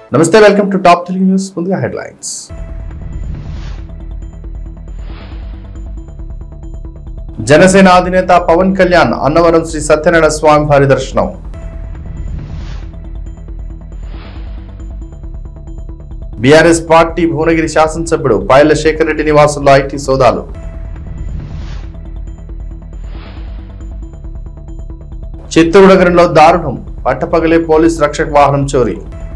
నమస్తే welcome to top Telugu news ముందుగా headlines Janasena అధినేత పవన్ కళ్యాణ్ అన్నవరం శ్రీ సత్యనారాయణ స్వామి వారి దర్శనం బీఆర్ఎస్ పార్టీ భువనగిరి శాసనసభ్యుడు పాయల శేఖర్ రెడ్డి నివాసంలో ఐటీ సోదాలు చిత్తూరు నగరంలో దారుణం పట్టపగలే పోలీస్ రక్షక వాహనం చోరీ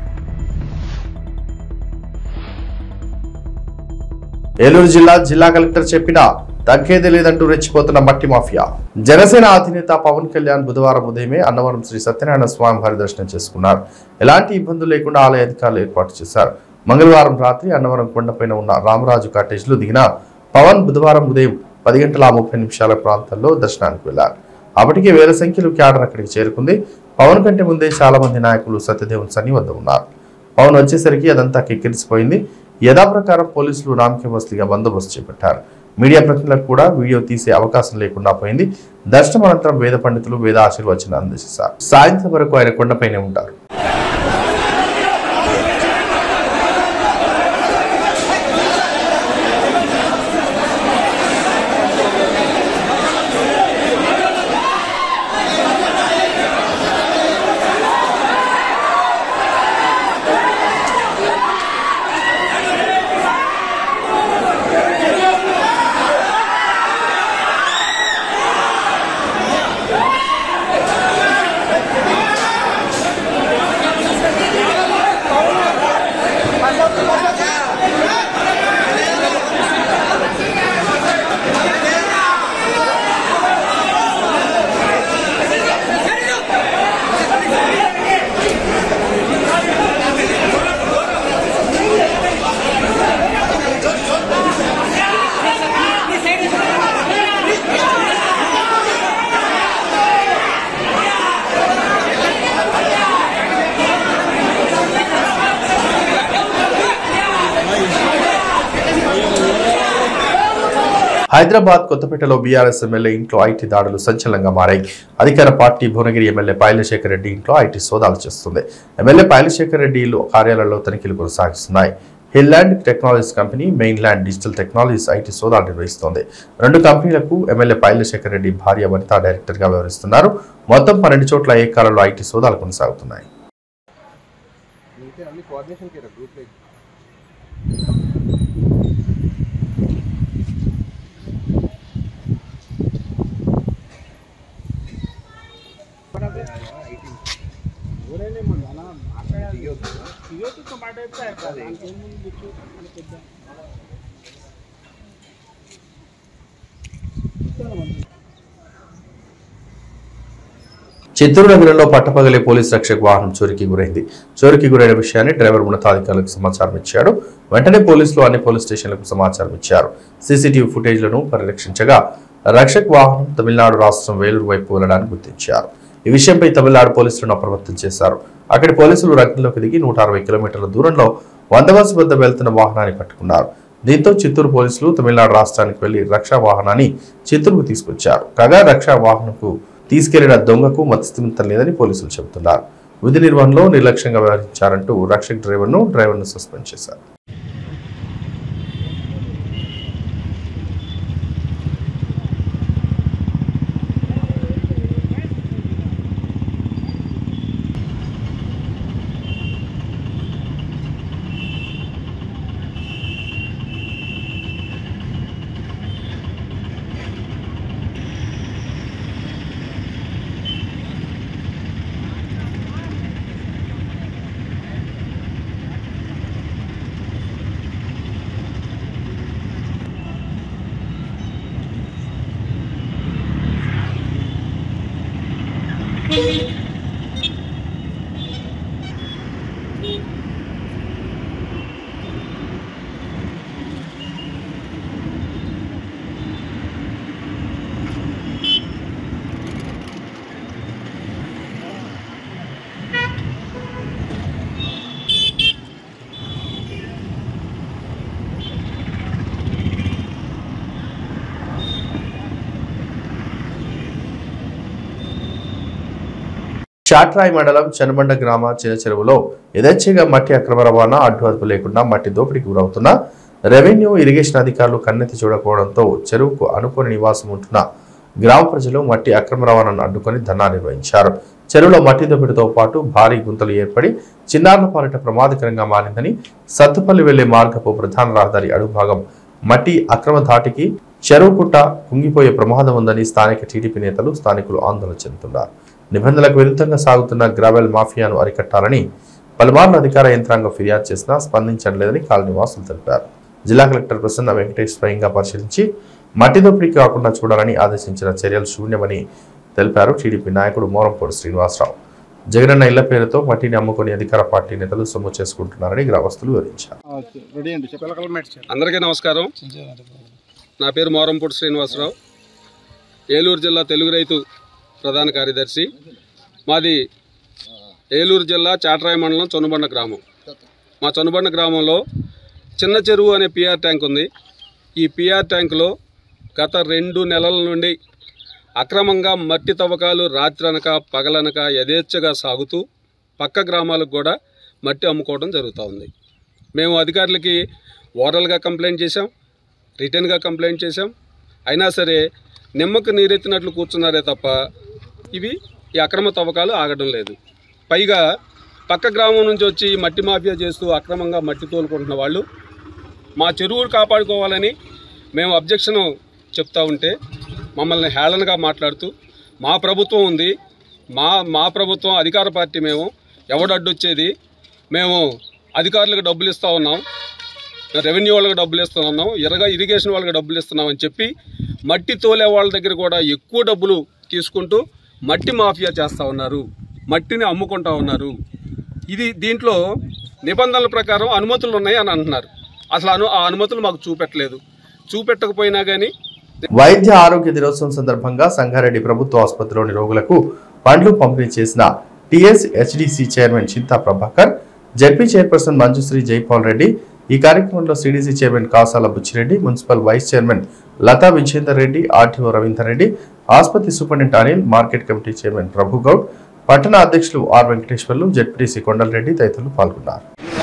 ఏలూరు జిల్లా జిల్లా కలెక్టర్ చెప్పినా తగ్గేది లేదంటూ రెచ్చిపోతున్న మట్టి మాఫియా జనసేన అధినేత పవన్ కళ్యాణ్ బుధవారం ఉదయమే అన్నవరం శ్రీ సత్యనారాయణ స్వామి వారి దర్శనం చేసుకున్నారు ఎలాంటి ఇబ్బందులు లేకుండా ఆలయ అధికారులు ఏర్పాటు చేశారు మంగళవారం రాత్రి అన్నవరం కొండపైన ఉన్న రామరాజు కాటేజ్లో దిగిన పవన్ బుధవారం ఉదయం పది గంటల ముప్పై నిమిషాల ప్రాంతంలో దర్శనానికి వెళ్లారు అప్పటికే వేల సంఖ్యలో క్యాడర్ అక్కడికి చేరుకుంది పవన్ కంటే ముందే చాలా మంది నాయకులు సత్యదేవుని సన్ని వద్ద ఉన్నారు పవన్ వచ్చేసరికి అదంతా కిక్కిరిసిపోయింది యథాప్రకారం పోలీసులు నామకే వస్తుగా బందోబస్తు చేపట్టారు మీడియా ప్రతినిధులకు కూడా వీడియో తీసే అవకాశం లేకుండా పోయింది దర్శనం అనంతరం వేద పండితులు వేద ఆశీర్వచనం అందజేశారు సాయంత్రం వరకు ఆయన కొండపైనే ఉంటారు హైదరాబాద్ కొత్తపేటలో బీఆర్ఎస్ ఎమ్మెల్యే ఇంట్లో ఐటీ దాడులు సంచలనంగా మారాయి అధికార పార్టీ భువనగిరి ఎమ్మెల్యే పాయలశేఖర్ రెడ్డి ఇంట్లో ఐటీ సోదాలు చేస్తుంది ఎమ్మెల్యే పాయలశేఖర్ రెడ్డి ఇల్లు కార్యాలయంలో తనిఖీలు కొనసాగిస్తున్నాయి Hilland technologies company Mainland digital technologies IT సోదాలు నిర్వహిస్తోంది రెండు కంపెనీలకు ఎమ్మెల్యే పాయలశేఖర్ రెడ్డి భార్య వనిత డైరెక్టర్ గా వ్యవహరిస్తున్నారు మొత్తం పన్నెండు చోట్ల ఏకాలంలో ఐటీ సోదాలు కొనసాగుతున్నాయి मिलते हैं हमने कोऑर्डिनेशन किया ग्रुप में చిత్తూరు నగరంలో పట్టపగలే పోలీస్ రక్షక వాహనం చోరీకి గురైంది చోరీకి గురైన విషయాన్ని డ్రైవర్ ఉన్నతాధికారులకు సమాచారం ఇచ్చాడు వెంటనే పోలీసులు అన్ని పోలీస్ స్టేషన్లకు సమాచారం ఇచ్చారు సీసీటీవీ ఫుటేజ్లను పరిరక్షించగా రక్షక్ వాహనం తమిళనాడు రాష్ట్రం వేలూరు వైపు వెళ్లడానికి గుర్తించారు ఈ విషయంపై తమిళనాడు పోలీసులను అప్రమత్తం చేశారు అక్కడి పోలీసులు రంగంలోకి దిగి నూట అరవై కిలోమీటర్ల దూరంలో వందవాసి వద్ద వెళ్తున్న వాహనాన్ని పట్టుకున్నారు దీంతో చిత్తూరు పోలీసులు తమిళనాడు రాష్ట్రానికి వెళ్లి రక్షా వాహనాన్ని చిత్తూరుకు తీసుకొచ్చారు కాగా రక్షా వాహనంకు తీసుకెళ్లిన దొంగకు మతిస్థిమితం లేదని పోలీసులు చెబుతున్నారు విధి నిర్వహణలో నిర్లక్ష్యంగా వ్యవహరించారంటూ రక్షక్ డ్రైవర్ను డ్రైవర్ను సస్పెండ్ చేశారు చాట్రాయి మండలం చెనబండ గ్రామ చిన్న చెరువులో యథేచ్ఛగా మట్టి అక్రమ రవాణా అడ్డు అదుపు లేకుండా మట్టి దోపిడీకి గురవుతున్న రెవెన్యూ ఇరిగేషన్ అధికారులు కన్నెత్తి చూడకపోవడంతో చెరువుకు అనుకోని నివాసం ఉంటున్న గ్రామ ప్రజలు మట్టి అక్రమ రవాణాను అడ్డుకొని ధర్నా నిర్వహించారు చెరువులో మట్టి దోపిడితో పాటు భారీ గుంతలు ఏర్పడి చిన్నారుల పాలిట ప్రమాదకరంగా మారిందని సత్తుపల్లి వెళ్లే మార్గపు ప్రధాన రహదారి అడుగు భాగం మట్టి అక్రమ ధాటికి చెరువు పుట్ట కుంగిపోయే ప్రమాదం ఉందని స్థానిక టీడీపీ నేతలు స్థానికులు ఆందోళన చెందుతున్నారు నిబంధనలకు విరుద్ధంగా సాగుతున్న గ్రావెల్ మాఫియాను అరికట్టాలని పలుమార్లు అధికార యంత్రాంగం ఫిర్యాదు చేసినా స్పందించడం లేదని కాలనీవాసులు తెలిపారు జిల్లా కలెక్టర్ ప్రసన్న వెంకటేష్ స్వయంగా పరిశీలించి మట్టి దోపిడీ కాకుండా చూడాలని ఆదేశించిన చర్యలు శూన్యమని తెలిపారు టీడీపీ నాయకుడు మోరంపూడి శ్రీనివాసరావు జగనన్న ఇళ్ల పేరుతో మట్టిని అమ్ముకొని అధికార పార్టీ నేతలు సొమ్ము చేసుకుంటున్నారని గ్రామస్తులు వివరించారు రెడీ అండి చెప్పాలి కలమేట్ సార్ అందరికీ నమస్కారం నా పేరు మోరంపూడి శ్రీనివాసరావు ఏలూరు జిల్లా తెలుగు రైతు ప్రధాన కార్యదర్శి మాది ఏలూరు జిల్లా చాట్రాయి మండలం చొన్నబండ గ్రామం మా చొన్నబండ గ్రామంలో చిన్న చెరువు అనే పిఆర్ ట్యాంక్ ఉంది ఈ పిఆర్ ట్యాంకులో గత రెండు నెలల నుండి అక్రమంగా మట్టి తవ్వకాలు రాత్రనక పగలనక యథేచ్ఛగా సాగుతూ పక్క గ్రామాలకు కూడా మట్టి అమ్ముకోవడం జరుగుతూ ఉంది మేము అధికారులకి ఓరల్గా కంప్లైంట్ చేశాం రిటర్న్గా కంప్లైంట్ చేశాం అయినా సరే నిమ్మకు నీరెత్తినట్లు కూర్చున్నారే తప్ప ఇవి ఈ అక్రమ తవ్వకాలు ఆగడం లేదు పైగా పక్క గ్రామం నుంచి వచ్చి మట్టి మాఫియా చేస్తూ అక్రమంగా మట్టి తోలుకుంటున్న వాళ్ళు మా చెరువులు కాపాడుకోవాలని మేము అబ్జెక్షన్ చెప్తా ఉంటే మమ్మల్ని హేళనగా మాట్లాడుతూ మా ప్రభుత్వం ఉంది మా మా ప్రభుత్వం అధికార పార్టీ మేము ఎవడు అడ్డొచ్చేది మేము అధికారులకు డబ్బులు ఇస్తూ ఉన్నాం రెవెన్యూ వాళ్ళకి డబ్బులు ఇస్తూ ఉన్నాం ఎరగా ఇరిగేషన్ వాళ్ళకి డబ్బులు ఇస్తున్నాం అని చెప్పి మట్టి తోలే వాళ్ళ దగ్గర కూడా ఎక్కువ డబ్బులు తీసుకుంటూ మట్టి మాఫియా చేస్తూ ఉన్నారు మట్టిని అమ్ముకుంటా ఉన్నారు ఇది దీంట్లో నిబంధనల ప్రకారం అనుమతులు ఉన్నాయి అని అంటున్నారు అసలు అను ఆ అనుమతులు మాకు చూపెట్టలేదు చూపెట్టకపోయినా కానీ వైద్య ఆరోగ్య దినోత్సవం సందర్భంగా సంగారెడ్డి ప్రభుత్వ ఆసుపత్రిలోని రోగులకు పండ్లు పంపిణీ చేసిన TS HDC chairman Chinta Prabhakar ZP chairperson Manjusri Jaipal Reddy ఈ కార్యక్రమంలో CDC chairman Kasala Buchireddy municipal vice chairman Latha Vijender Reddy RTO Ravinder Reddy ఆసుపత్రి superintendent Anil market committee chairman Prabhu Goud పట్టణ అధ్యక్షులు ఆర్ వెంకటేశ్వర్లు జడ్పీటీసీ కొండలరెడ్డి తదితరులు పాల్గొన్నారు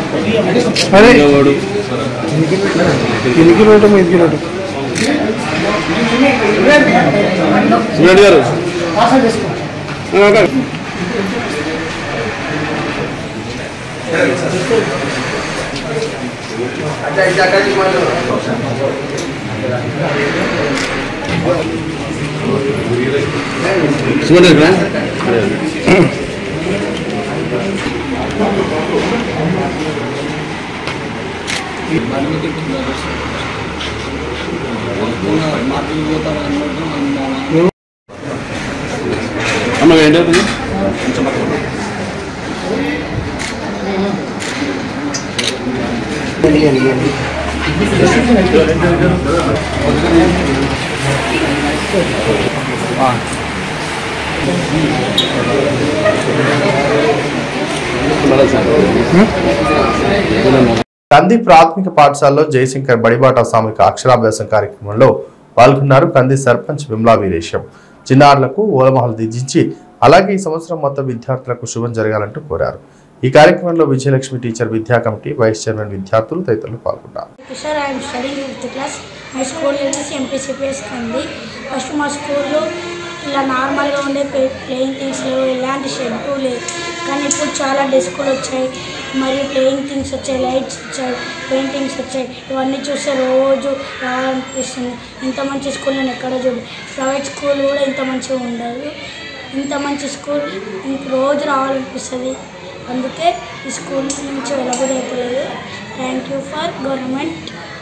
కంది ప్రాథమిక పాఠశాలలో జయశంకర్ బడిబాట సామూహిక అక్షరాభ్యాసం కార్యక్రమంలో పాల్గొన్నారు కంది సర్పంచ్ విమలా వీరేశం చిన్నారులకు ఓలమహలు దిద్దించి అలాగే ఈ సంవత్సరం మొత్తం విద్యార్థులకు శుభం జరగాలంటూ కోరారు ఈ కార్యక్రమంలో విజయలక్ష్మి టీచర్ విద్యా కమిటీ వైస్ చైర్మన్ విద్యార్థులు తదితరులు పాల్గొన్నారు sir I'm studying fifth class my school వచ్చేసి ఎంపీసీపీఎస్ కంది ఫస్ట్ మా స్కూల్లో ఇలా నార్మల్గా ఉండే ప్లే ప్లేయింగ్ థింగ్స్ లేవు ఎలాంటి షెడ్డు లేదు కానీ ఇప్పుడు చాలా డెస్కులు వచ్చాయి మరియు ప్లేయింగ్ థింగ్స్ వచ్చాయి లైట్స్ వచ్చాయి పెయింటింగ్స్ వచ్చాయి ఇవన్నీ చూస్తే రోజు రావాలనిపిస్తుంది ఇంత మంచి స్కూల్ నేను ఎక్కడ చూడలేదు ప్రైవేట్ స్కూల్ కూడా ఇంత మంచిగా ఉండదు ఇంత మంచి స్కూల్ ఇంక రోజు రావాలనిపిస్తుంది అందుకే ఈ స్కూల్ నుంచి వెళ్ళబోదు అవుతలేదు thank you for government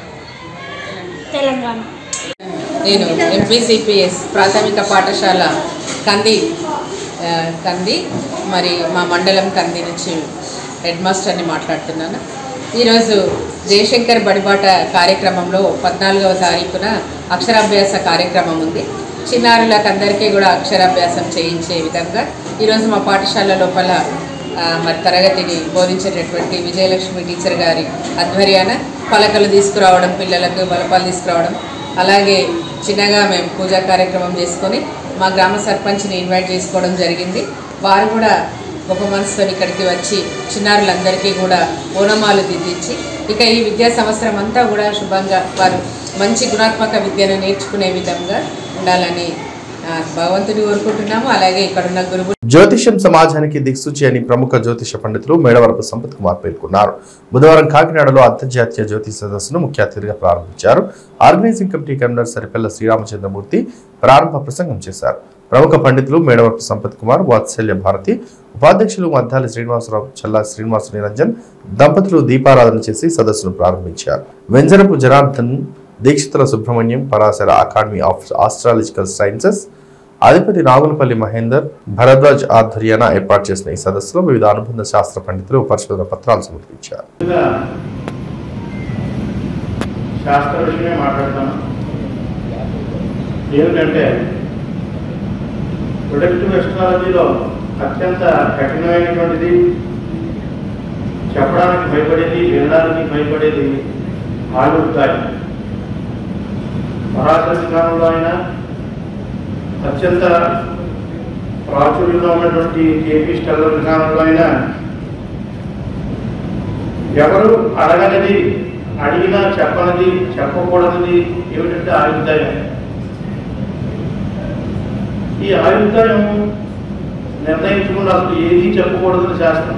Telangana నేను ఎంపీసీపీఎస్ ప్రాథమిక పాఠశాల కంది ఆ, కంది మరి మా మండలం కంది నుంచి హెడ్ మాస్టర్ని మాట్లాడుతున్నాను ఈరోజు జయశంకర్ బడిబాట కార్యక్రమంలో పద్నాలుగవ తారీఖున అక్షరాభ్యాస కార్యక్రమం ఉంది చిన్నారులకు అందరికీ కూడా అక్షరాభ్యాసం చేయించే విధంగా ఈరోజు మా పాఠశాల లోపల ఆ, మరి తరగతిని బోధించేటటువంటి విజయలక్ష్మి టీచర్ గారి ఆధ్వర్యాన పలకలు తీసుకురావడం పిల్లలకు బలపాలు తీసుకురావడం అలాగే చిన్నగా మేము పూజా కార్యక్రమం చేసుకొని మా గ్రామ సర్పంచ్ని ఇన్వైట్ చేసుకోవడం జరిగింది వారు కూడా గొప్ప మనసుతో ఇక్కడికి వచ్చి చిన్నారులందరికీ కూడా ఓనమాలు దిద్దించి ఇక ఈ విద్యా సంవత్సరం అంతా కూడా శుభంగా వారు మంచి గుణాత్మక విద్యను నేర్చుకునే విధంగా ఉండాలని ఆ, భగవంతుని కోరుకుంటున్నాము అలాగే ఇక్కడున్న గురువు జ్యోతిష్యం సమాజానికి దిక్సూచి అని ప్రముఖ జ్యోతిష పండితులు మేడవరపు సంపత్ కుమార్ పేర్కొన్నారు బుధవారం కాకినాడలో అంతర్జాతీయ జ్యోతిష సదస్సును ముఖ్య అతిథిగా ప్రారంభించారు organising committee convener Saripella Sriramachandramurthy ప్రారంభ ప్రసంగం చేశారు ప్రముఖ పండితులు మేడవరపు సంపత్ కుమార్ వాత్సల్య భారతి ఉపాధ్యక్షులు మద్దాలి శ్రీనివాసరావు చల్లా శ్రీనివాస నిరంజన్ దంపతులు దీపారాధన చేసి సదస్సును ప్రారంభించారు Venjarapu Janardhan Dikshitula Subrahmanyam Parashara academy of astrological sciences అధిపతి నాగులపల్లి మహేందర్ భరద్వాజ్ ఆధ్వర్యాన ఏర్పాటు చేసిన ఈ సదస్సులో వివిధ అనుబంధ శాస్త్ర పండితులు పరిశోధన పత్రాలు సమర్పించారు ముందుగా శాస్త్ర విషయమే మాట్లాడతాను ఏమిటంటే ప్రొడక్టివ్ ఎస్ట్రాలజీలో అత్యంత కఠినమైనటువంటిది చెప్పడానికి భయపడేది వినడానికి భయపడేది ఆడుతాయి పరాశర విధానంలో అయినా అత్యంత ప్రాచుర్యంలో ఉన్నటువంటి కేపీ స్టెల్లర్ విధానంలో అయినా ఎవరు అడగనిది అడిగినా చెప్పనిది చెప్పకూడనిది ఏమిటంటే ఆయుర్దాయం ఈ ఆయుర్దాయం నిర్ణయించకుండా అసలు ఏది చెప్పకూడదని శాస్త్రం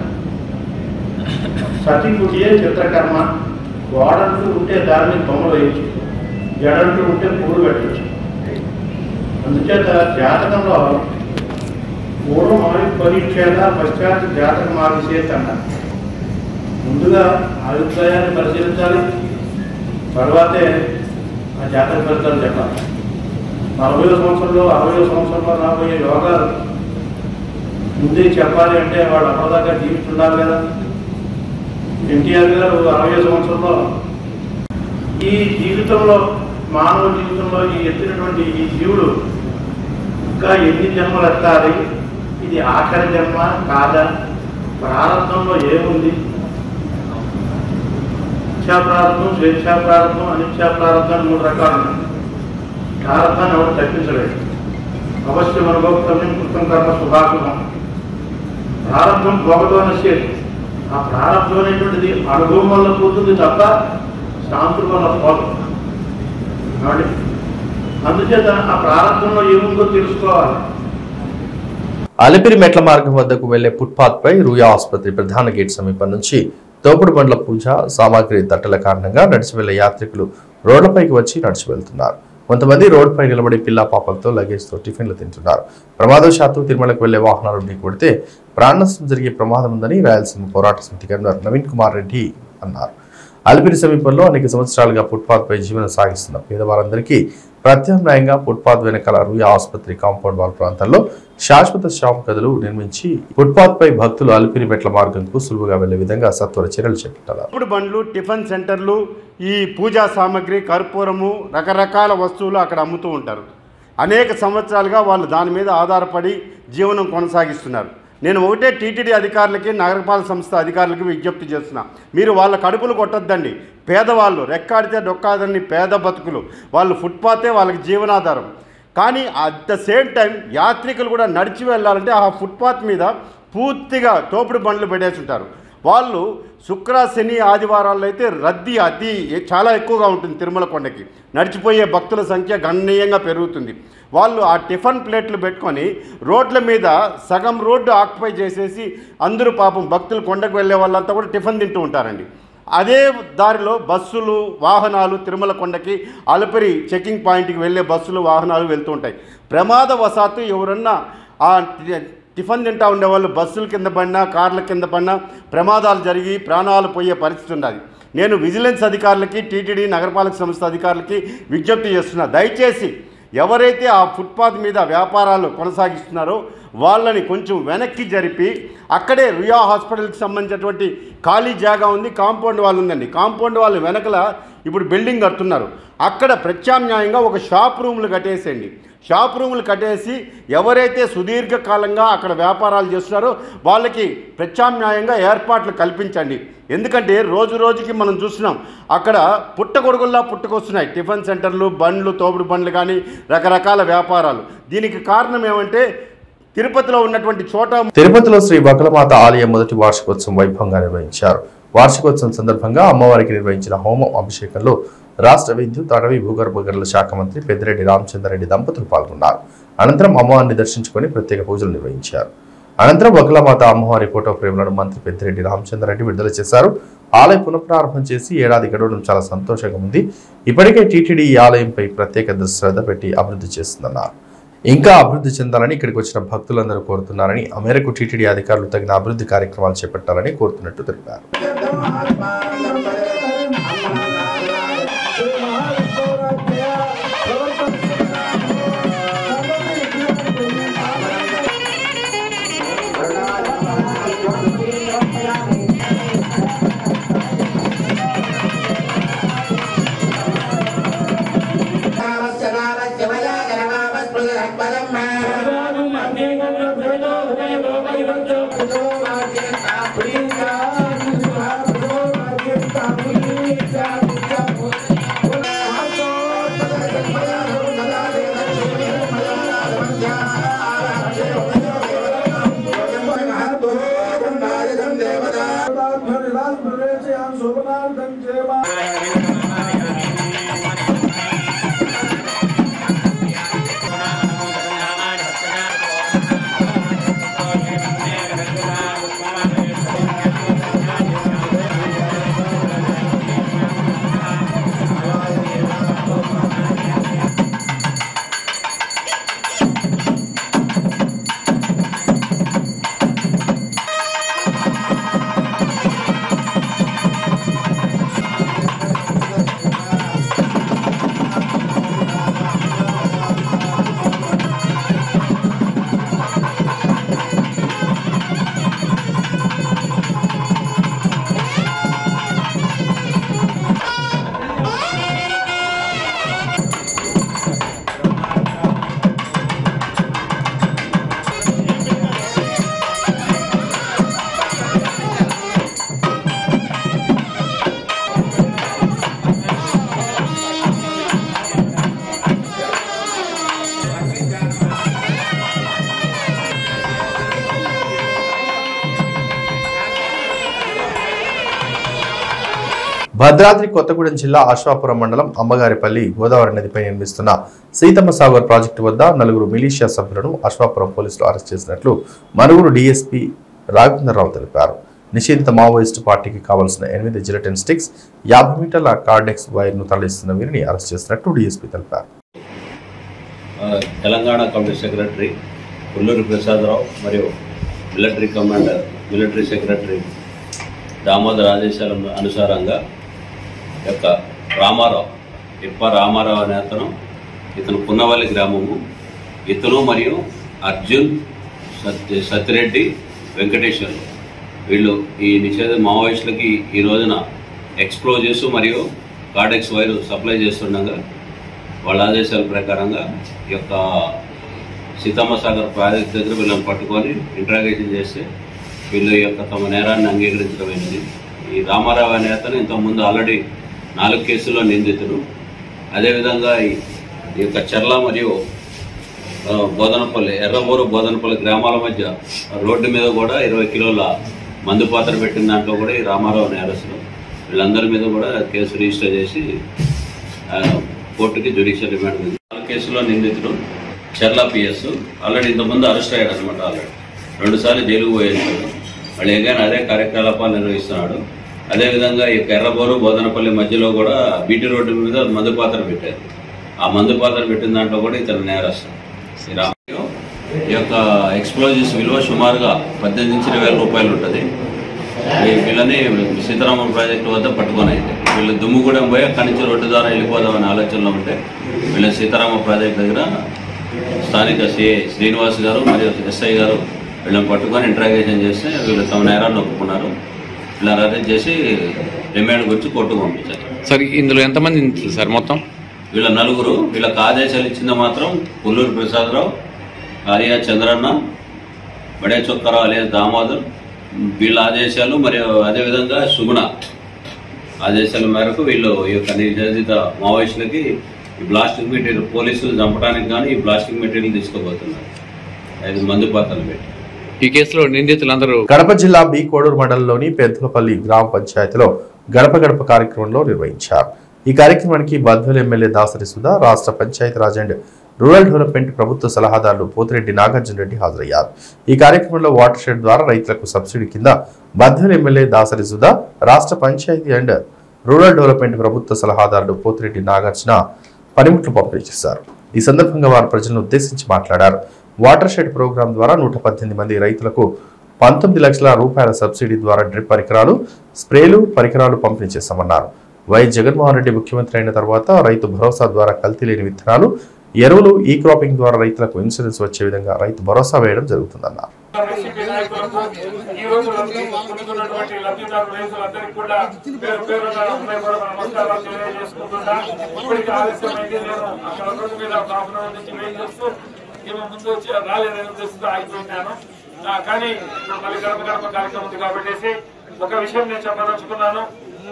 సతి కుటియే చిత్రకర్మ గోడంటూ ఉంటే దాన్ని బొమ్మ వేయచ్చు జడంటూ ఉంటే పూలు పెట్టచ్చు అందుచేత జాతకంలో పూర్వం ఆయు పరీక్షేద పశ్చాత్ జాతకం ఆవిషేత్ అన్నారు ముందుగా ఆయుర్దాయాన్ని పరిశీలించాలి తర్వాతే ఆ జాతక ఫలితాలు చెప్పాలి నలభై సంవత్సరంలో అరవై సంవత్సరంలో రాబోయే యోగాలు ముందే చెప్పాలి అంటే వాడు అప్పటిదాకా జీవిస్తుండాలి కదా ఎన్టీఆర్ గారు అరవై సంవత్సరంలో ఈ జీవితంలో మానవ జీవితంలో ఈ ఎత్తినటువంటి ఈ జీవుడు ఇంకా ఎన్ని జన్మలు ఎత్తాలి ఇది ఆఖరి జన్మ కాదా ప్రారంభంలో ఏముంది ఇచ్చా ప్రారంభం స్వేచ్ఛా ప్రారంభం అనిచ్చా ప్రారంభం అని మూడు రకాలు ఉన్నాయి ప్రారంభాన్ని ఎవరు తప్పించలేదు అవశ్యం అనుభవక్తవ్యం కృతం కర్మ శుభాశుభం ప్రారంభం భోగతో నశ్చేది ఆ ప్రారంభం అనేటువంటిది అనుభవం వల్ల పోతుంది తప్ప శాంతుల వల్ల పోదు కాబట్టి అందుచేత ఆ ప్రారంభంలో ఏముందో తెలుసుకోవాలి అలిపిరి మెట్ల మార్గం వద్దకు వెళ్లే ఫుట్పాత్ పై రూయా ఆసుపత్రి ప్రధాన గేట్ సమీపం నుంచి తోపుడు బండ్ల పూజ సామాగ్రి తట్టల కారణంగా నడిచి వెళ్లే యాత్రికులు రోడ్లపైకి వచ్చి నడిచి వెళ్తున్నారు కొంతమంది రోడ్డుపై నిలబడి పిల్ల పాపలతో లగేజ్తో టిఫిన్లు తింటున్నారు ప్రమాదవశాత్తు తిరుమలకు వెళ్లే వాహనాలు ఢీకొడితే ప్రాణనష్టం జరిగే ప్రమాదం ఉందని రాయలసీమ పోరాట సమితి కన్వీనర్ నవీన్ కుమార్ రెడ్డి అన్నారు అలిపిరి సమీపంలో అనేక సంవత్సరాలుగా ఫుట్పాత్ పై జీవనం సాగిస్తున్న పేదవారందరికీ ప్రత్యామ్నాయంగా ఫుట్పాత్ వెనకాల రుయా ఆసుపత్రి కాంపౌండ్ వాల్ ప్రాంతంలో శాశ్వత షాప్ గదులు నిర్మించి ఫుట్పాత్ పై భక్తులు అలిపిరి మెట్ల మార్గంకు సులువుగా వెళ్లే విధంగా సత్వర చర్యలు చేపట్టారు ఇప్పుడు బండ్లు టిఫిన్ సెంటర్లు ఈ పూజా సామాగ్రి కర్పూరము రకరకాల వస్తువులు అక్కడ అమ్ముతూ ఉంటారు అనేక సంవత్సరాలుగా వాళ్ళు దాని మీద ఆధారపడి జీవనం కొనసాగిస్తున్నారు నేను ఒకటే టీటీడీ అధికారులకి నగరపాలక సంస్థ అధికారులకి విజ్ఞప్తి చేస్తున్నా మీరు వాళ్ళ కడుపులు కొట్టొద్దండి పేదవాళ్ళు రెక్కాడితే డొక్కాదని పేద బతుకులు వాళ్ళు ఫుట్పాతే వాళ్ళకి జీవనాధారం కానీ అట్ ద సేమ్ టైం యాత్రికులు కూడా నడిచి వెళ్ళాలంటే ఆ ఫుట్పాత్ మీద పూర్తిగా తోపుడు బండ్లు పెట్టేసి ఉంటారు వాళ్ళు శుక్ర శని ఆదివారాల్లో అయితే రద్దీ అతి చాలా ఎక్కువగా ఉంటుంది తిరుమల కొండకి నడిచిపోయే భక్తుల సంఖ్య గణనీయంగా పెరుగుతుంది వాళ్ళు ఆ టిఫిన్ ప్లేట్లు పెట్టుకొని రోడ్ల మీద సగం రోడ్డు ఆక్యుపై చేసేసి అందరూ పాపం భక్తులు కొండకు వెళ్ళే వాళ్ళంతా కూడా టిఫిన్ తింటూ ఉంటారండి అదే దారిలో బస్సులు వాహనాలు తిరుమల కొండకి అలపరి చెకింగ్ పాయింట్కి వెళ్ళే బస్సులు వాహనాలు వెళ్తూ ఉంటాయి ప్రమాదవశాత్తు ఎవరన్నా ఆ టి- టిఫిన్ తింటా ఉండేవాళ్ళు బస్సుల కింద పడినా కార్ల కింద పడినా ప్రమాదాలు జరిగి ప్రాణాలు పోయే పరిస్థితి ఉన్నది నేను విజిలెన్స్ అధికారులకి టీటీడీ నగరపాలక సంస్థ అధికారులకి విజ్ఞప్తి చేస్తున్నా దయచేసి ఎవరైతే ఆ ఫుట్పాత్ మీద వ్యాపారాలు కొనసాగిస్తున్నారో వాళ్ళని కొంచెం వెనక్కి జరిపి అక్కడే రుయా హాస్పిటల్కి సంబంధించినటువంటి ఖాళీ జాగా ఉంది కాంపౌండ్ వాళ్ళు ఉందండి కాంపౌండ్ వాళ్ళు వెనకల ఇప్పుడు బిల్డింగ్ కడుతున్నారు అక్కడ ప్రత్యామ్నాయంగా ఒక షాప్ రూమ్లు కట్టేసేయండి షాప్ రూములు కట్టేసి ఎవరైతే సుదీర్ఘకాలంగా అక్కడ వ్యాపారాలు చేస్తున్నారో వాళ్ళకి ప్రత్యామ్నాయంగా ఏర్పాట్లు కల్పించండి ఎందుకంటే రోజు రోజుకి మనం చూస్తున్నాం అక్కడ పుట్టగొడుగుల్లా పుట్టుకొస్తున్నాయి టిఫిన్ సెంటర్లు బండ్లు తోపుడు బండ్లు కానీ రకరకాల వ్యాపారాలు దీనికి కారణం ఏమంటే తిరుపతిలో ఉన్నటువంటి చోట తిరుపతిలో శ్రీ బకలమాత ఆలయం మొదటి వార్షికోత్సవం వైభవంగా నిర్వహించారు వార్షికోత్సవం సందర్భంగా అమ్మవారికి నిర్వహించిన హోమం అభిషేకంలో రాష్ట్ర విద్యుత్ అటవీ భూగర్భ గనుల శాఖ మంత్రి పెద్దిరెడ్డి రామచంద్రరెడ్డి దంపతులు పాల్గొన్నారు అనంతరం అమ్మవారిని దర్శించుకొని ప్రత్యేక పూజలు నిర్వహించారు అనంతరం బకలమాత అమ్మవారి ఫోటో ఫ్రేమ్లను మంత్రి పెద్దిరెడ్డి రామచంద్రరెడ్డి విడుదల చేశారు ఆలయ పునఃప్రారంభం చేసి ఏడాది గడవడం చాలా సంతోషంగా ఉంది ఇప్పటికే టీటీడీ ఈ ఆలయంపై ప్రత్యేక శ్రద్ధ పెట్టి అభివృద్ధి చేస్తుందన్నారు ఇంకా అభివృద్ధి చెందాలని ఇక్కడికి వచ్చిన భక్తులందరూ కోరుతున్నారని ఆ మేరకు టీటీడీ అధికారులు తగిన అభివృద్ధి కార్యక్రమాలు చేపట్టాలని కోరుతున్నట్టు తెలిపారు భద్రాద్రి కొత్తగూడెం జిల్లా అశ్వాపురం మండలం అమ్మగారిపల్లి గోదావరి నదిపై నిర్మిస్తున్న సీతమ్మ సాగర్ ప్రాజెక్టు వద్ద నలుగురు మిలీషియా సభ్యులను అశ్వాపురం పోలీసులు అరెస్ట్ చేసినట్లు మనుగురు డీఎస్పీ రాఘవేంద్రరావు తెలిపారు నిషేధిత మావోయిస్టు పార్టీకి కావాల్సిన ఎనిమిది జిలటిన్ స్టిక్స్ యాభై మీటర్ల కార్డెక్స్ వైర్ను తరలిస్తున్న వీరిని అరెస్ట్ చేసినట్లు డీఎస్పీ తెలిపారు ఆ, తెలంగాణ కమిటీ సెక్రటరీ పుల్లూరి ప్రసాదరావు మరియు military commander military secretary Damodar ఆదేశాల అనుసారంగా ఈ యొక్క రామారావు ఇప్ప రామారావు అనే అతను ఇతను పున్నవల్లి గ్రామము ఇతను మరియు అర్జున్ సత్య సత్యరెడ్డి వెంకటేశ్వర్లు వీళ్ళు ఈ నిషేధ మావోయిస్టులకి ఈ రోజున ఎక్స్ప్లోజివ్స్ మరియు కార్డెక్స్ వైర్ సప్లై చేస్తుండగా వాళ్ళ ఆదేశాల ప్రకారంగా ఈ యొక్క సీతమ్మ సాగర్ ప్రాజెక్ట్ దగ్గర వీళ్ళని పట్టుకొని ఇంట్రాగేషన్ చేస్తే వీళ్ళు ఈ యొక్క తమ నేరాన్ని అంగీకరించడమైనది ఈ రామారావు అనే అతను ఇంతకుముందు ఆల్రెడీ నాలుగు కేసుల్లో నిందితుడు అదేవిధంగా ఈ ఈ యొక్క చెర్ల మరియు ఆ, బోధనపల్లి ఎర్రబోరు బోధనపల్లి గ్రామాల మధ్య రోడ్డు మీద కూడా ఇరవై కిలోల మందు పాత్ర పెట్టిన దాంట్లో కూడా ఈ రామారావు నేరస్తులు వీళ్ళందరి మీద కూడా కేసు రిజిస్టర్ చేసి ఆ, కోర్టుకి జ్యుడిషియల్ రిమాండ్ ఉంది. నాలుగు కేసులో నిందితుడు చెర్ల పిఎస్ ఆల్రెడీ ఇంతకుముందు అరెస్ట్ అయ్యాడు అనమాట ఆల్రెడీ రెండుసార్లు జైలుకు పోయేసాడు వాళ్ళు ఏదైనా అదే కార్యకలాపాలు నిర్వహిస్తున్నాడు అదేవిధంగా ఈ ఎర్రబోరు బోధనపల్లి మధ్యలో కూడా బీటీ రోడ్డు మీద మందు పాత్ర పెట్టారు ఆ మందు పాత్ర పెట్టిన దాంట్లో కూడా ఇతను నేరస్తాడు ఈ రామయ్య ఈ యొక్క ఎక్స్ప్లోజివ్స్ విలువ సుమారుగా పద్దెనిమిది నుంచి ఇరవై వేల రూపాయలు ఉంటుంది ఈ వీళ్ళని సీతారామం ప్రాజెక్టు వద్ద పట్టుకొని అయితే వీళ్ళు దుమ్ముగూడెం పోయి అక్కడి నుంచి రోడ్డు ద్వారా వెళ్ళిపోదామనే ఆలోచనలో ఉంటే వీళ్ళ సీతారామ ప్రాజెక్ట్ దగ్గర స్థానిక సిఐ శ్రీనివాస్ గారు మరియు ఎస్ఐ గారు వీళ్ళని పట్టుకొని ఇంట్రాగేషన్ చేస్తే వీళ్ళు తమ నేరాన్ని ఒప్పుకున్నారు వీళ్ళని అరెస్ట్ చేసి రిమాండ్ గురించి కోర్టుకు పంపించారు సార్ ఇందులో ఎంతమంది నిందితులు సార్ మొత్తం వీళ్ళ నలుగురు వీళ్ళకి ఆదేశాలు ఇచ్చింది మాత్రం పుల్లూరు ప్రసాదరావు ఆర్యా చంద్రన్న బడే చొక్కరావు అలియా దామోదర్ వీళ్ళ ఆదేశాలు మరియు అదేవిధంగా సుగుణ ఆదేశాల మేరకు వీళ్ళు ఈ యొక్క నిషేధిత మావోయిస్టులకి ఈ బ్లాస్టింగ్ మెటీరియల్ పోలీసులు చంపడానికి కానీ ఈ బ్లాస్టింగ్ మెటీరియల్ తీసుకోబోతున్నారు ఐదు మందు పాత్రలు పెట్టి ఈ కేసులో నిందితులందరూ కడప జిల్లా బి కోడూరు మండలంలోని పెద్దలపల్లి గ్రామ పంచాయతీలో గడప గడప కార్యక్రమంలో నిర్వహించారు ఈ కార్యక్రమానికి బద్వేలు ఎమ్మెల్యే దాసరి సుధా రాష్ట్ర పంచాయతీరాజ్ అండ్ రూరల్ డెవలప్మెంట్ ప్రభుత్వ సలహాదారులు పోతిరెడ్డి నాగార్జున రెడ్డి హాజరయ్యారు ఈ కార్యక్రమంలో వాటర్ షెడ్ ద్వారా రైతులకు సబ్సిడీ కింద బద్వేలు ఎమ్మెల్యే దాసరి సుధా రాష్ట్ర పంచాయతీ అండ్ రూరల్ డెవలప్మెంట్ ప్రభుత్వ సలహాదారులు పోతిరెడ్డి నాగార్జున పనిముట్లు పంపిణీ చేశారు ఈ సందర్భంగా వారు ప్రజలను ఉద్దేశించి మాట్లాడారు వాటర్ షెడ్ ప్రోగ్రాం ద్వారా నూట పద్దెనిమిది మంది రైతులకు పంతొమ్మిది లక్షల రూపాయల సబ్సిడీ ద్వారా డ్రిప్ పరికరాలు స్ప్రేలు పరికరాలు పంపిణీ చేస్తామన్నారు వైఎస్ జగన్మోహన్ రెడ్డి ముఖ్యమంత్రి అయిన తర్వాత రైతు భరోసా ద్వారా కల్తీ లేని విత్తనాలు ఎరువులు ఈ క్రాపింగ్ ద్వారా రైతులకు ఇన్సూరెన్స్ వచ్చే విధంగా రైతు భరోసా వేయడం జరుగుతుందన్నారు వైసీపీ నాయకులకు ఈ రోజు లబ్ధి పొందుతున్నటువంటి లబ్ధిదారు రైతులందరికీ కూడా పేరు పేరున హృదయపూర్వక నమస్కారాలు తెలియజేసుకుంటున్నా ఇప్పటికీ ఆలస్యమైంది నేను అక్కడ రోడ్డు మీద ఒక హాఫ్ అవర్ నుంచి వెయిట్ చేస్తూ ఈమె ముందు వచ్చి రాలేదని ఉద్దేశంతో ఆగిపోయినాను ఆ, కానీ ఇప్పుడు మళ్ళీ గడప గడప కార్యక్రమం ఉంది కాబట్టి ఒక విషయం నేను చెప్పదలుచుకున్నాను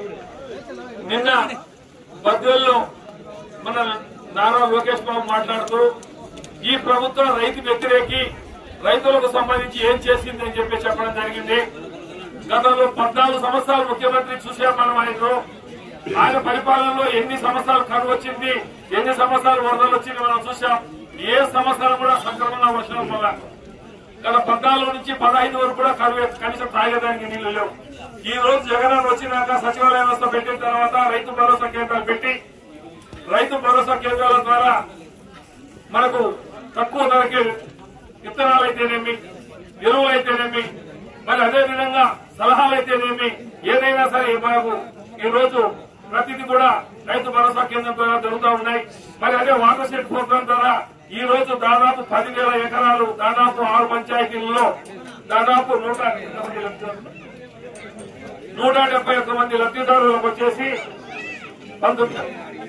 నిన్న బద్వేల్లో మన నారా లోకేష్ బాబు మాట్లాడుతూ ఈ ప్రభుత్వం రైతు వ్యతిరేకి రైతులకు సంబంధించి ఏం చేసింది అని చెప్పి చెప్పడం జరిగింది గతంలో పద్నాలుగు సంవత్సరాలు ముఖ్యమంత్రి చూసాం మనం ఆయనలో ఆయన పరిపాలనలో ఎన్ని సంవత్సరాలు కరువు వచ్చింది ఎన్ని సంవత్సరాలు వరదలు వచ్చింది మనం చూసాం ఏ సంవత్సరం కూడా సంక్రమణ వర్షం వల్ల గత పద్నాలుగు నుంచి పదహైదు వరకు కూడా కరువు కనీసం తాగేదానికి నీళ్లు లేవు ఈ రోజు జగన్ వచ్చినాక సచివాలయ వ్యవస్థ పెట్టిన తర్వాత రైతు భరోసా కేంద్రాలు పెట్టి రైతు భరోసా కేంద్రాల ద్వారా మనకు తక్కువ ధరకే విత్తనాలు అయితేనేమి ఎరువులు అయితేనేమి మరి అదే విధంగా సలహాలు అయితేనేమి ఏదైనా సరే మనకు ఈ రోజు ప్రతిదీ కూడా రైతు భరోసా కేంద్రం ద్వారా జరుగుతూ ఉన్నాయి మరి అదే వాటర్ షెడ్ ప్రోగ్రాం ద్వారా ఈ రోజు దాదాపు పదివేల ఎకరాలు దాదాపు ఆరు పంచాయతీలలో దాదాపు నూట నూట డెబ్బై ఒక్క మంది లబ్ధిదారులకు వచ్చేసి పంతొమ్మిది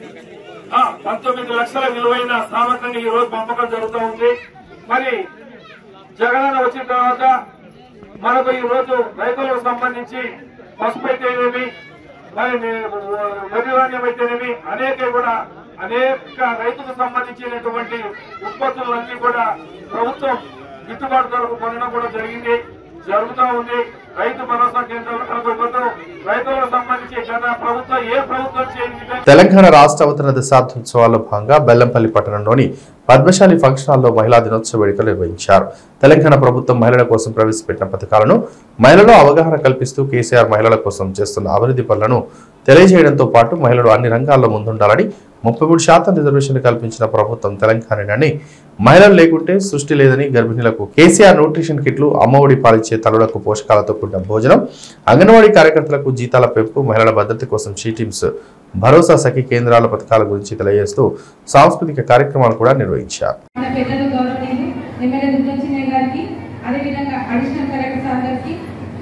ఆ, పంతొమ్మిది లక్షల విలువైన సామగ్రిని ఈ రోజు పంపకం జరుగుతూ ఉంది మరి జగనన్న వచ్చిన తర్వాత మనకు ఈ రోజు రైతులకు సంబంధించి పసుపు అయితేనేమి మరి వరి ధాన్యం అయితేనేమి అనేక కూడా అనేక రైతుకు సంబంధించినటువంటి ఉత్పత్తులన్నీ కూడా ప్రభుత్వం గిట్టుబాటు ధరకు కొనడం కూడా జరిగింది జరుగుతూ ఉంది రైతు భరోసా కేంద్రాలు కనుగొనడంతో రైతులకు సంబంధించి గత ప్రభుత్వం ఏ ప్రభుత్వం చేయని విధంగా తెలంగాణ రాష్ట్ర అవతరణ దశాబ్దోత్సవాల్లో భాగంగా బెల్లంపల్లి పట్టణంలోని పద్మశాలి ఫంక్షన్ హాల్లో మహిళా దినోత్సవ వేడుకలు నిర్వహించారు తెలంగాణ ప్రభుత్వం మహిళల కోసం ప్రవేశపెట్టిన పథకాలను మహిళల్లో అవగాహన కల్పిస్తూ కేసీఆర్ మహిళల కోసం చేస్తున్న అభివృద్ధి పనులను తెలియజేయడంతో పాటు మహిళలు అన్ని రంగాల్లో ముందుండాలని ముప్పై మూడు శాతం రిజర్వేషన్లు కల్పించిన ప్రభుత్వం తెలంగాణని మహిళలు లేకుంటే సృష్టి లేదని గర్భిణులకు కేసీఆర్ న్యూట్రిషన్ కిట్లు అమ్మఒడి పాలిచ్చే తల్లులకు పోషకాలతో కూడిన భోజనం అంగన్వాడీ కార్యకర్తలకు జీతాల పెంపు మహిళల భద్రత కోసం షీ టీమ్స్ భరోసా సఖి కేంద్రాల పథకాల గురించి తెలియజేస్తూ సాంస్కృతిక కార్యక్రమాలు కూడా నిర్వహించారు మన పెద్దలు గౌరవనీయులు ఎమ్మెల్యే దుర్గంచినయ్య గారికి అదేవిధంగా అడిషనల్ కలెక్టర్ సార్ గారికి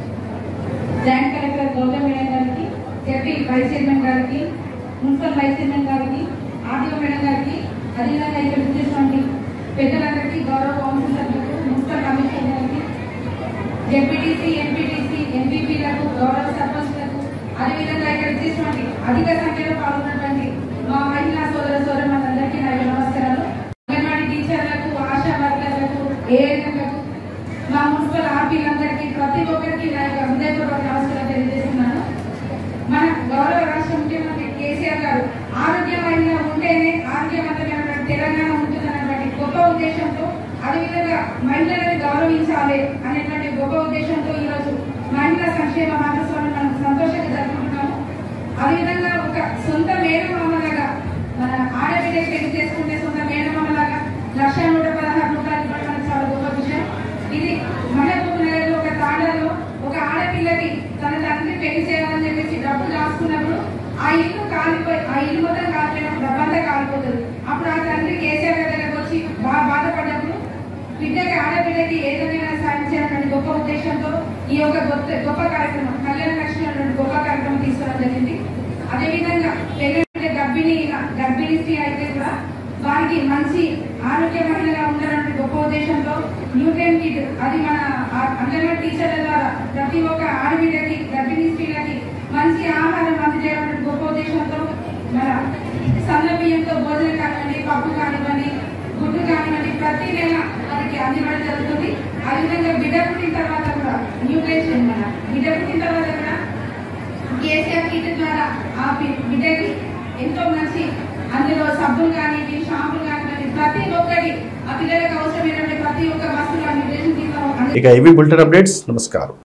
జాయింట్ కలెక్టర్ గౌతమ్ మేడం గారికి జెపీ వైస్ చైర్మన్ గారికి మున్సిపల్ వైస్ చైర్మన్ గారికి ఆర్డీఓ మేడం గారికి అదేవిధంగా ఇక్కడ వచ్చేటువంటి పెద్దలందరికీ గౌరవ కౌన్సిల్ సభ్యులకు మున్సిపల్ కమిషనర్ గారికి జెడ్పీటీసీ ఎంపీటీసీ ఎంపీపీలకు గౌరవ సర్పంచ్లకు అదేవిధంగా ఇక్కడ వచ్చేటువంటి అధిక సంఖ్యలో పాల్గొన్నటువంటి మా మహిళా సోదర సోదరులందరికీ నా యొక్క నమస్కారాలు అంగన్వాడీ టీచర్లకు ఆశా వర్కర్లకు ఏఎన్ఎంలకు మా మున్సిపల్ ఆర్పీలందరికీ ప్రతి ఒక్కరికి నా యొక్క హృదయపూర్వక నమస్కారం తెలియజేస్తున్నాను మన గౌరవ రాష్ట్ర ముఖ్యమంత్రి కేసీఆర్ గారు ఆరోగ్యమైన ఉంటేనే ఆరోగ్యవంతమైనటువంటి తెలంగాణ ఉంటుందన్నటువంటి గొప్ప ఉద్దేశంతో అదేవిధంగా మహిళలను గౌరవించాలి అనేటువంటి గొప్ప ఉద్దేశంతో ఈరోజు మహిళా సంక్షేమ మానస్వామి మనం సంతోషంగా జరుపుకుంటున్నాము అదేవిధంగా ఒక సొంత మేనమామలాగా మన ఆడబిడ్డకి పెళ్లి చేసుకుంటే సొంత మేనమామలాగా లక్ష నూట పదహారు రూపాయలు ఇవ్వడం మనకు చాలా గొప్ప విషయం ఇది మహబూబ్ నగర్ ఒక తాండాలో ఒక ఆడపిల్లకి తన తండ్రి పెళ్లి చేయాలని చెప్పేసి డబ్బులు రాసుకున్నప్పుడు ఆ ఇల్లు కాలిపోయి ఆ ఇల్లు మొత్తం కాలిపోయినప్పుడు డబ్బంతా కాలిపోతుంది అప్పుడు ఆ తండ్రి కేసీఆర్ గారి దగ్గరకు వచ్చి బాగా బాధపడ్డప్పుడు బిడ్డకి ఆడబిడ్డకి ఏదైనా సాయం చేయాలనే గొప్ప ఉద్దేశంతో ఈ యొక్క గొప్ప గొప్ప కార్యక్రమం కళ్యాణ లక్ష్మి అనే గొప్ప కార్యక్రమం తీసుకోవడం జరిగింది అదేవిధంగా పెళ్లి గర్భిణి గర్భిణీ స్త్రీ అయితే కూడా వారికి మంచి ఆరోగ్యమైనగా ఉండాలనే గొప్ప ఉద్దేశంతో న్యూట్రియన్ కిట్ అది మన ఆ- అంగన్వాడీ టీచర్ల ద్వారా ప్రతి ఒక్క ఆడబిడ్డకి గర్భిణీ స్త్రీలకి మంచి ఆహారం అందజేయాలనే గొప్ప ఉద్దేశంతో మన సన్న బియ్యంతో భోజనం కానివ్వండి పప్పు కానివ్వండి గుడ్డు కానివ్వండి ప్రతి నెల వారికి అందివ్వడం జరుగుతుంది బిడ్డ పుట్టిన తర్వాత కూడా న్యూట్రిషన్ మన బిడ్డ పుట్టిన తర్వాత కూడా కేసీఆర్ కిట్ ద్వారా ఆ బి- బిడ్డకి ఎంతో మంచి అందులో సబ్బులు కానీ షాంపులు కానీ ప్రతి ఒక్కటి ఆ పిల్లలకు అవసరమైనటువంటి ప్రతి ఒక్క వస్తువులు ఆ న్యూట్రిషన్ కిట్ ఇక ఇవి బులెటిన్ అప్డేట్స్ నమస్కారం